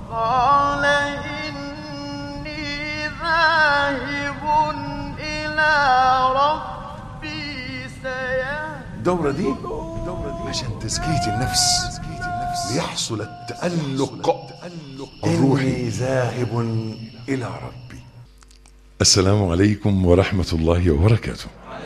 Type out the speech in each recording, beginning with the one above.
قال إني ذاهب إلى ربي سيهدين الدورة دي عشان تزكية النفس ليحصل التألق الروحي ذاهب إلى ربي السلام عليكم ورحمة الله وبركاته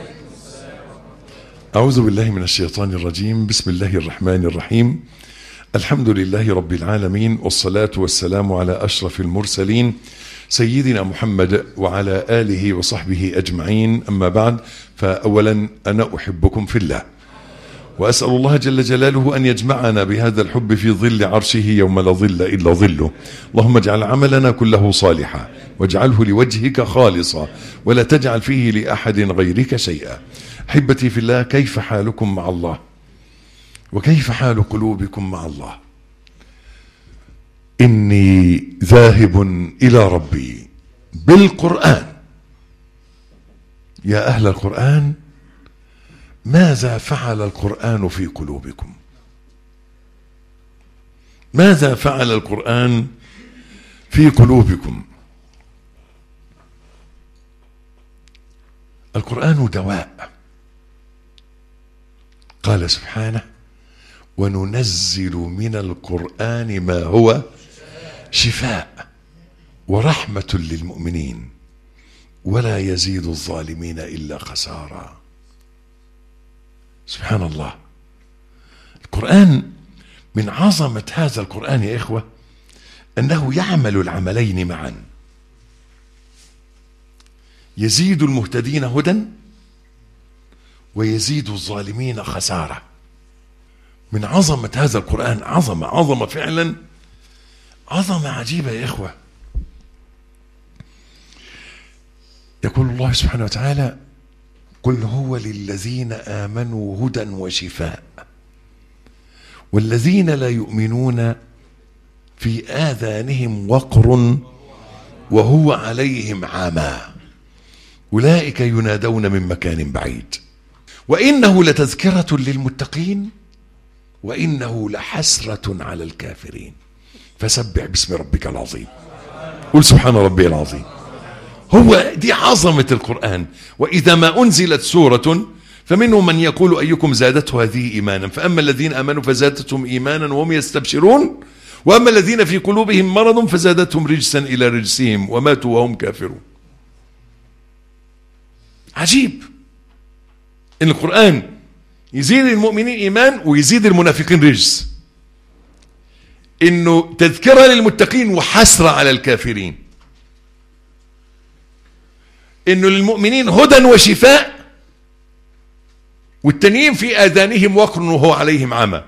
أعوذ بالله من الشيطان الرجيم بسم الله الرحمن الرحيم الحمد لله رب العالمين والصلاة والسلام على أشرف المرسلين سيدنا محمد وعلى آله وصحبه أجمعين أما بعد فأولا أنا أحبكم في الله وأسأل الله جل جلاله أن يجمعنا بهذا الحب في ظل عرشه يوم لا ظل إلا ظله اللهم اجعل عملنا كله صالحا واجعله لوجهك خالصا ولا تجعل فيه لأحد غيرك شيئا أحبتي في الله كيف حالكم مع الله وكيف حال قلوبكم مع الله إني ذاهب إلى ربي بالقرآن يا أهل القرآن ماذا فعل القرآن في قلوبكم ماذا فعل القرآن في قلوبكم القرآن دواء قال سبحانه وننزل من القرآن ما هو شفاء ورحمة للمؤمنين ولا يزيد الظالمين إلا خسارا سبحان الله القرآن من عظمة هذا القرآن يا إخوة أنه يعمل العملين معا يزيد المهتدين هدى ويزيد الظالمين خسارة من عظمة هذا القرآن عظمة عظمة فعلا عظمة عجيبة يا إخوة يقول الله سبحانه وتعالى قل هو للذين آمنوا هدى وشفاء والذين لا يؤمنون في آذانهم وقر وهو عليهم عامى أولئك ينادون من مكان بعيد وإنه لتذكرة للمتقين وإنه لحسرة على الكافرين فسبح باسم ربك العظيم قل سبحان ربي العظيم هو دي عظمة القرآن وإذا ما أنزلت سورة فمنهم من يقول أيكم زادته هذه إيمانا فأما الذين آمنوا فزادتهم إيمانا وهم يستبشرون وأما الذين في قلوبهم مرض فزادتهم رجسا إلى رجسهم وماتوا وهم كافرون عجيب إن القرآن يزيد المؤمنين إيمان ويزيد المنافقين رجس إنه تذكرة للمتقين وحسرة على الكافرين انه للمؤمنين هدى وشفاء والتانيين في اذانهم وقر وهو عليهم عمى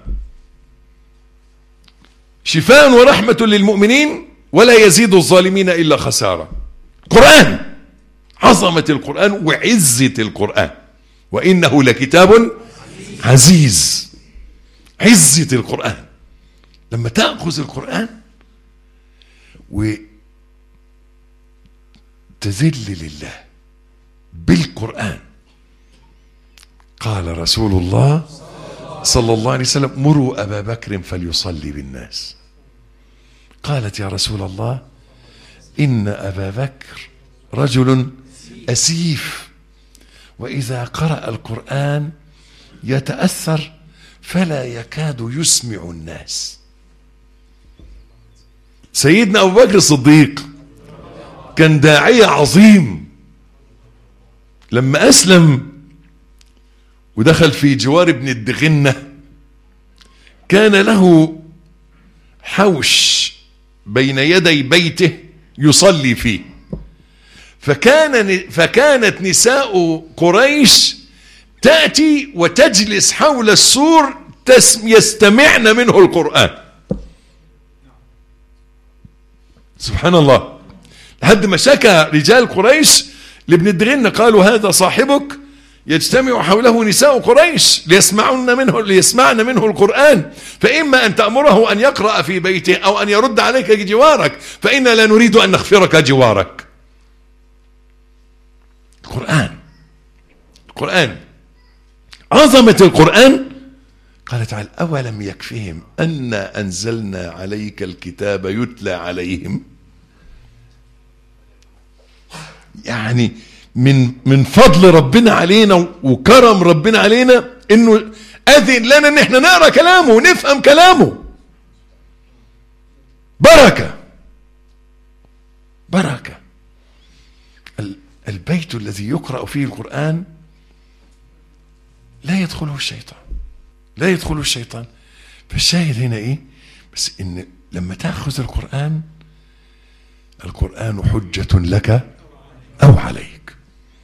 شفاء ورحمة للمؤمنين ولا يزيد الظالمين الا خسارة قرآن عظمة القرآن وعزة القرآن وإنه لكتاب عزيز عزة القرآن لما تأخذ القرآن و تذل لله بالقرآن قال رسول الله صلى الله عليه وسلم مروا أبا بكر فليصلي بالناس قالت يا رسول الله إن أبا بكر رجل أسيف وإذا قرأ القرآن يتأثر فلا يكاد يسمع الناس سيدنا أبو بكر الصديق كان داعية عظيم لما أسلم ودخل في جوار ابن الدغنة كان له حوش بين يدي بيته يصلي فيه فكان فكانت نساء قريش تأتي وتجلس حول السور يستمعن منه القرآن سبحان الله لحد ما شكى رجال قريش لابن الدغن قالوا هذا صاحبك يجتمع حوله نساء قريش ليسمعن منه ليسمعن منه القرآن فإما أن تأمره أن يقرأ في بيته أو أن يرد عليك جوارك فإنا لا نريد أن نغفرك جوارك القرآن القرآن عظمة القرآن قال تعالى أولم يكفهم أنا أنزلنا عليك الكتاب يتلى عليهم يعني من من فضل ربنا علينا وكرم ربنا علينا انه اذن لنا ان احنا نقرا كلامه ونفهم كلامه بركه بركه ال- البيت الذي يقرا فيه القران لا يدخله الشيطان لا يدخله الشيطان فالشاهد هنا ايه بس ان لما تاخذ القران القران حجه لك او عليك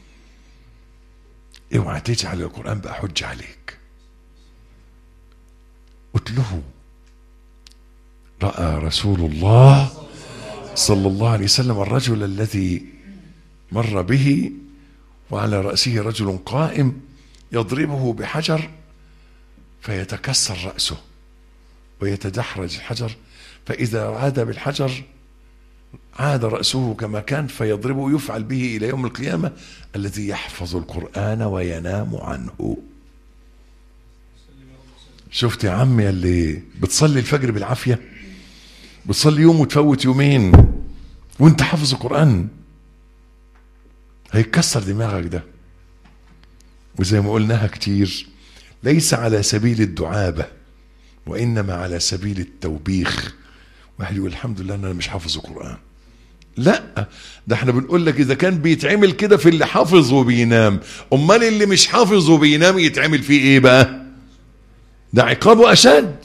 اوعى تجعل القران بقى حجه عليك اتله راى رسول الله صلى الله عليه وسلم الرجل الذي مر به وعلى راسه رجل قائم يضربه بحجر فيتكسر راسه ويتدحرج الحجر فاذا عاد بالحجر عاد رأسه كما كان فيضربه يفعل به إلى يوم القيامة الذي يحفظ القرآن وينام عنه شفت يا عمي اللي بتصلي الفجر بالعافية بتصلي يوم وتفوت يومين وانت حافظ القرآن هيكسر دماغك ده وزي ما قلناها كتير ليس على سبيل الدعابة وإنما على سبيل التوبيخ واحد يقول الحمد لله ان انا مش حافظ القران لا ده احنا بنقول لك اذا كان بيتعمل كده في اللي حافظ وبينام امال اللي مش حافظ وبينام يتعمل فيه ايه بقى ده عقابه اشد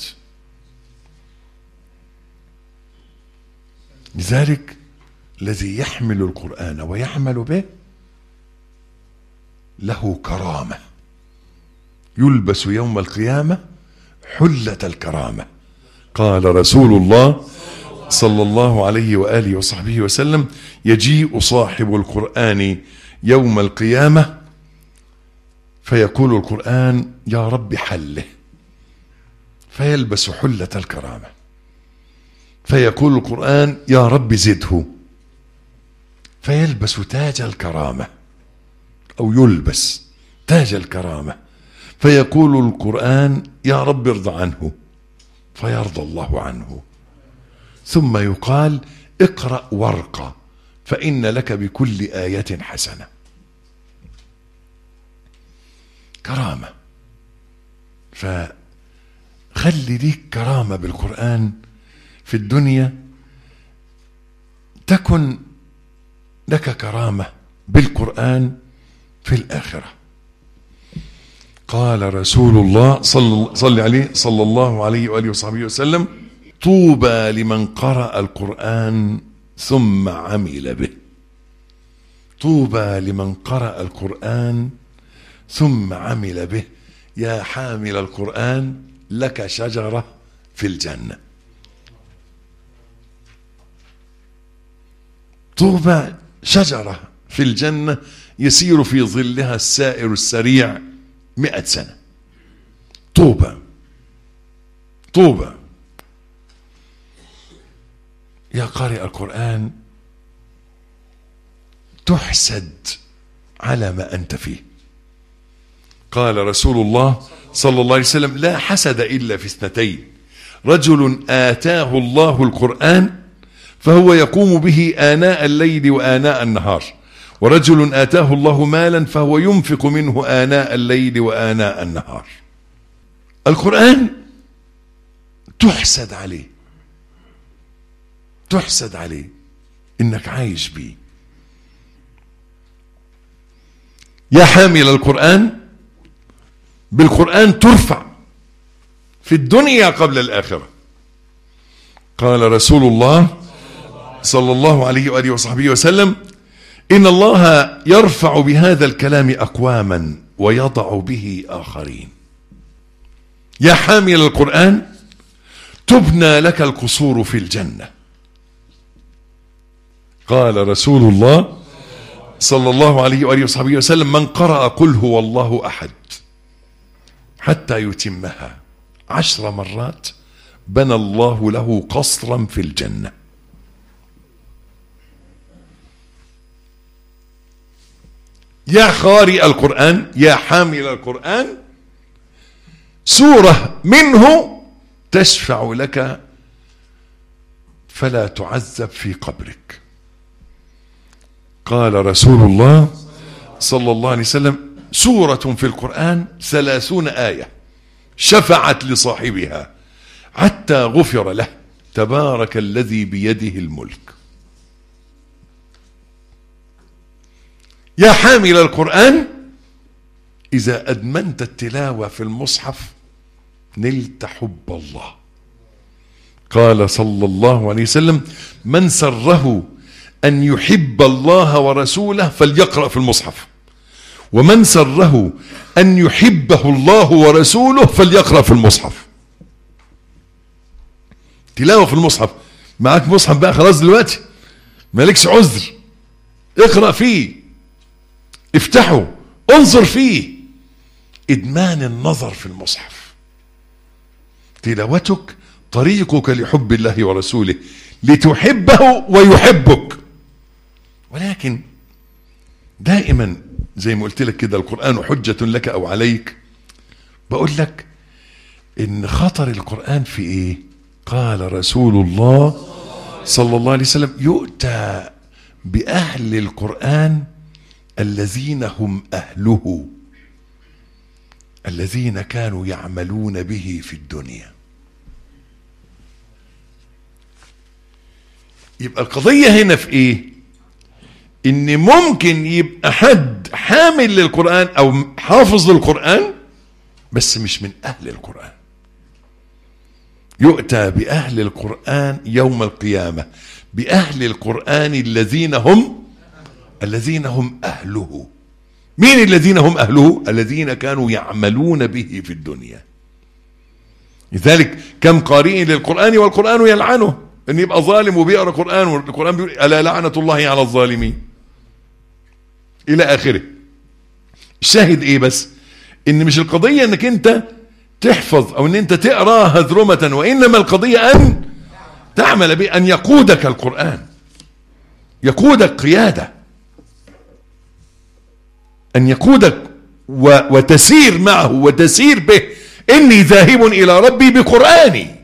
لذلك الذي يحمل القران ويعمل به له كرامه يلبس يوم القيامه حله الكرامه قال رسول الله صلى الله عليه واله وصحبه وسلم يجيء صاحب القران يوم القيامه فيقول القران يا رب حله فيلبس حله الكرامه فيقول القران يا رب زده فيلبس تاج الكرامه او يلبس تاج الكرامه فيقول القران يا رب ارض عنه فيرضى الله عنه ثم يقال اقرا وارقى فان لك بكل ايه حسنه كرامه فخلي ليك كرامه بالقران في الدنيا تكن لك كرامه بالقران في الاخره قال رسول الله صلى صلى عليه صلى الله عليه واله وصحبه وسلم طوبى لمن قرأ القرآن ثم عمل به طوبى لمن قرأ القرآن ثم عمل به يا حامل القرآن لك شجرة في الجنة طوبى شجرة في الجنة يسير في ظلها السائر السريع مئة سنة طوبى طوبى يا قارئ القرآن تحسد على ما أنت فيه قال رسول الله صلى الله عليه وسلم لا حسد إلا في اثنتين رجل آتاه الله القرآن فهو يقوم به آناء الليل وآناء النهار ورجل آتاه الله مالا فهو ينفق منه آناء الليل وآناء النهار القرآن تحسد عليه تحسد عليه انك عايش بيه يا حامل القرآن بالقرآن ترفع في الدنيا قبل الآخرة قال رسول الله صلى الله عليه وآله وصحبه وسلم إن الله يرفع بهذا الكلام أقواما ويضع به آخرين يا حامل القرآن تبنى لك القصور في الجنة قال رسول الله صلى الله عليه وآله وصحبه وسلم من قرأ قل هو الله أحد حتى يتمها عشر مرات بنى الله له قصرا في الجنة يا قارئ القرآن يا حامل القرآن سورة منه تشفع لك فلا تعذب في قبرك قال رسول الله صلى الله عليه وسلم سورة في القرآن ثلاثون آية شفعت لصاحبها حتى غفر له تبارك الذي بيده الملك يا حامل القرآن إذا أدمنت التلاوة في المصحف نلت حب الله قال صلى الله عليه وسلم من سره أن يحب الله ورسوله فليقرأ في المصحف ومن سره أن يحبه الله ورسوله فليقرأ في المصحف تلاوة في المصحف معاك مصحف بقى خلاص دلوقتي مالكش عذر اقرأ فيه افتحه انظر فيه ادمان النظر في المصحف تلاوتك طريقك لحب الله ورسوله لتحبه ويحبك ولكن دائما زي ما قلت لك كده القرآن حجة لك أو عليك بقول لك إن خطر القرآن في إيه قال رسول الله صلى الله عليه وسلم يؤتى بأهل القرآن الذين هم أهله الذين كانوا يعملون به في الدنيا يبقى القضية هنا في ايه ان ممكن يبقى حد حامل للقرآن او حافظ للقرآن بس مش من اهل القرآن يؤتى بأهل القرآن يوم القيامة بأهل القرآن الذين هم الذين هم أهله مين الذين هم أهله الذين كانوا يعملون به في الدنيا لذلك كم قارئ للقرآن والقرآن يلعنه ان يبقى ظالم وبيقرا قرآن والقرآن بيقول ألا لعنة الله على الظالمين إلى آخره الشاهد إيه بس إن مش القضية إنك أنت تحفظ أو إن أنت تقرأ هذرمة وإنما القضية أن تعمل به أن يقودك القرآن يقودك قيادة أن يقودك و وتسير معه وتسير به إني ذاهب إلى ربي بقرآني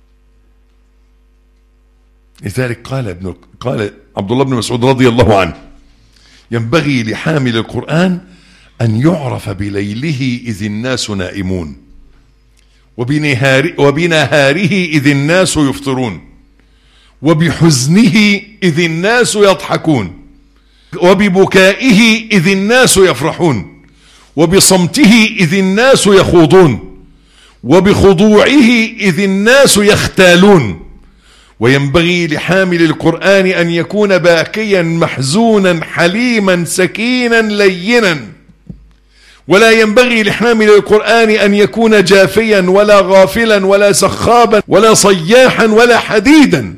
لذلك قال ابن قال عبد الله بن مسعود رضي الله عنه ينبغي لحامل القرآن أن يعرف بليله إذ الناس نائمون وبنهار وبنهاره إذ الناس يفطرون وبحزنه إذ الناس يضحكون وببكائه إذ الناس يفرحون وبصمته إذ الناس يخوضون وبخضوعه إذ الناس يختالون وينبغي لحامل القرآن أن يكون باكيا محزونا حليما سكينا لينا ولا ينبغي لحامل القرآن أن يكون جافيا ولا غافلا ولا سخابا ولا صياحا ولا حديدا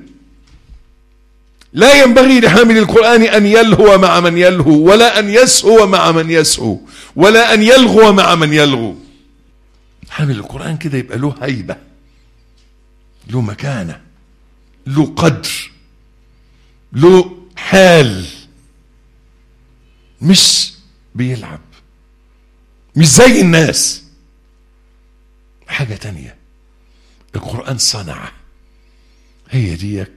لا ينبغي لحامل القرآن أن يلهو مع من يلهو ولا أن يسهو مع من يسهو ولا أن يلغو مع من يلغو حامل القرآن كده يبقى له هيبة له مكانة له قدر له حال مش بيلعب مش زي الناس حاجة تانية القرآن صنعه هي ديك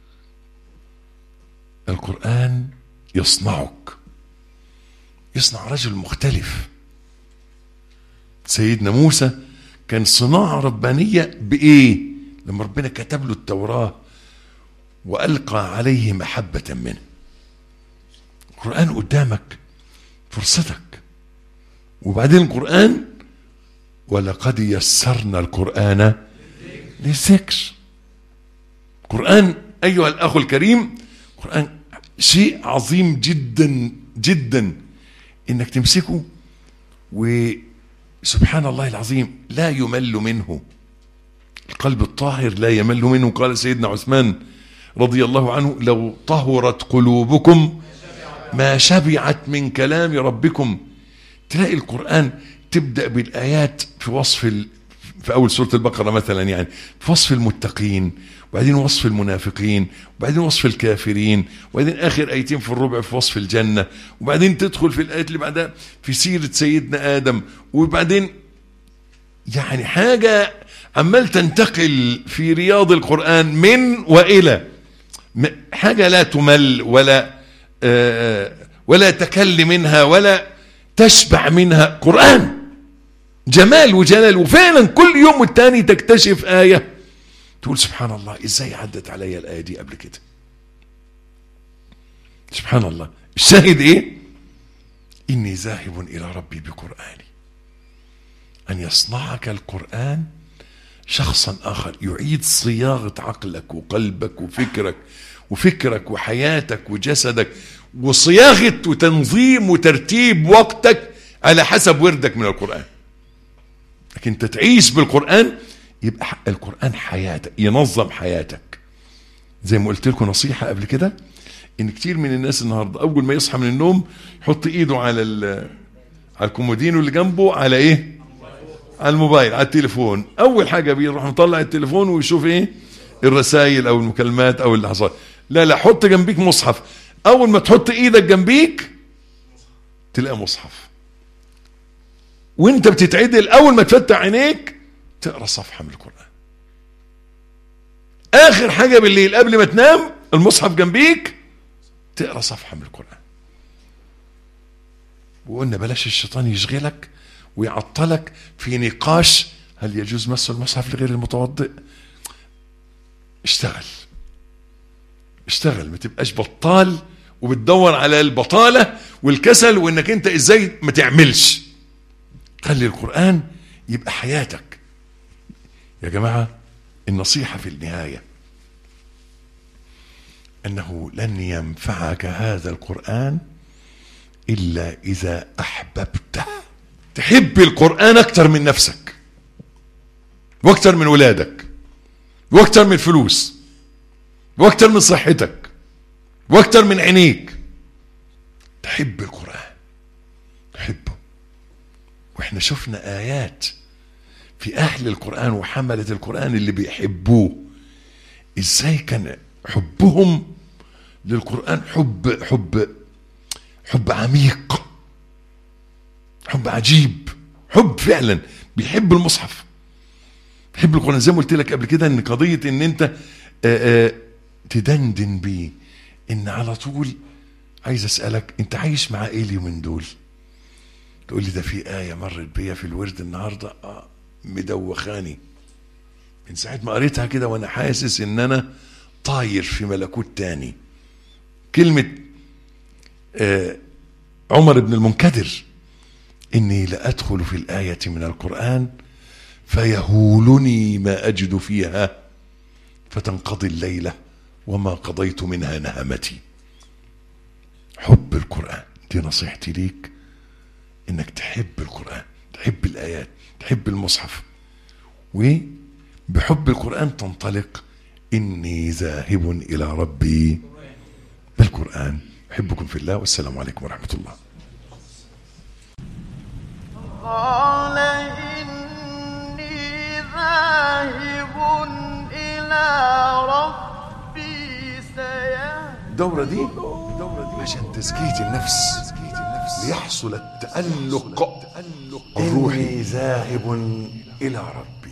القرآن يصنعك يصنع رجل مختلف سيدنا موسى كان صناعة ربانية بإيه لما ربنا كتب له التوراة وألقى عليه محبة منه القرآن قدامك فرصتك وبعدين القرآن ولقد يسرنا القرآن للذكر القرآن أيها الأخ الكريم القرآن شيء عظيم جدا جدا انك تمسكه وسبحان الله العظيم لا يمل منه القلب الطاهر لا يمل منه قال سيدنا عثمان رضي الله عنه لو طهرت قلوبكم ما شبعت من كلام ربكم تلاقي القرآن تبدأ بالآيات في وصف ال... في أول سورة البقرة مثلا يعني في وصف المتقين وبعدين وصف المنافقين وبعدين وصف الكافرين وبعدين آخر آيتين في الربع في وصف الجنة وبعدين تدخل في الآيات اللي بعدها في سيرة سيدنا آدم وبعدين يعني حاجة عمال تنتقل في رياض القرآن من وإلى م- حاجة لا تمل ولا آه، ولا تكل منها ولا تشبع منها قرآن جمال وجلال وفعلا كل يوم والتاني تكتشف آية تقول سبحان الله ازاي عدت عليا الآية دي قبل كده سبحان الله الشاهد ايه إني ذاهب إلى ربي بقرآني أن يصنعك القرآن شخصا آخر يعيد صياغة عقلك وقلبك وفكرك وفكرك وحياتك وجسدك وصياغة وتنظيم وترتيب وقتك على حسب وردك من القرآن لكن انت تعيش بالقرآن يبقى ح- القرآن حياتك ينظم حياتك زي ما قلت لكم نصيحة قبل كده ان كتير من الناس النهارده اول ما يصحى من النوم يحط ايده على ال- على الكومودينو اللي جنبه على ايه على الموبايل على التليفون اول حاجه بيروح مطلع التليفون ويشوف ايه الرسائل او المكالمات او اللي حصل لا لا حط جنبيك مصحف اول ما تحط ايدك جنبيك تلاقي مصحف وانت بتتعدل اول ما تفتح عينيك تقرا صفحه من القران اخر حاجه بالليل قبل ما تنام المصحف جنبيك تقرا صفحه من القران وقلنا بلاش الشيطان يشغلك ويعطلك في نقاش هل يجوز مس المصحف لغير المتوضئ اشتغل اشتغل ما تبقاش بطال وبتدور على البطالة والكسل وانك انت ازاي ما تعملش خلي القرآن يبقى حياتك يا جماعة النصيحة في النهاية انه لن ينفعك هذا القرآن الا اذا احببته تحب القرآن اكتر من نفسك واكتر من ولادك واكتر من الفلوس واكتر من صحتك واكتر من عينيك تحب القرآن تحبه واحنا شفنا آيات في أهل القرآن وحملة القرآن اللي بيحبوه ازاي كان حبهم للقرآن حب حب حب عميق حب عجيب حب فعلا بيحب المصحف بيحب القرآن زي ما قلت لك قبل كده ان قضية ان انت آآ آآ تدندن بيه ان على طول عايز اسألك انت عايش مع ايه اليومين دول تقول لي ده في آية مرت بيا في الورد النهاردة آه مدوخاني من ساعة ما قريتها كده وانا حاسس ان انا طاير في ملكوت تاني كلمة آه عمر بن المنكدر إني لأدخل في الآية من القرآن فيهولني ما أجد فيها فتنقضي الليلة وما قضيت منها نهمتي حب القرآن دي نصيحتي ليك إنك تحب القرآن تحب الآيات تحب المصحف وبحب القرآن تنطلق إني ذاهب إلى ربي بالقرآن أحبكم في الله والسلام عليكم ورحمة الله قال إني ذاهب إلى ربي سيهدين الدورة دي عشان تزكية النفس ليحصل التألق الروحي ذاهب إلى ربي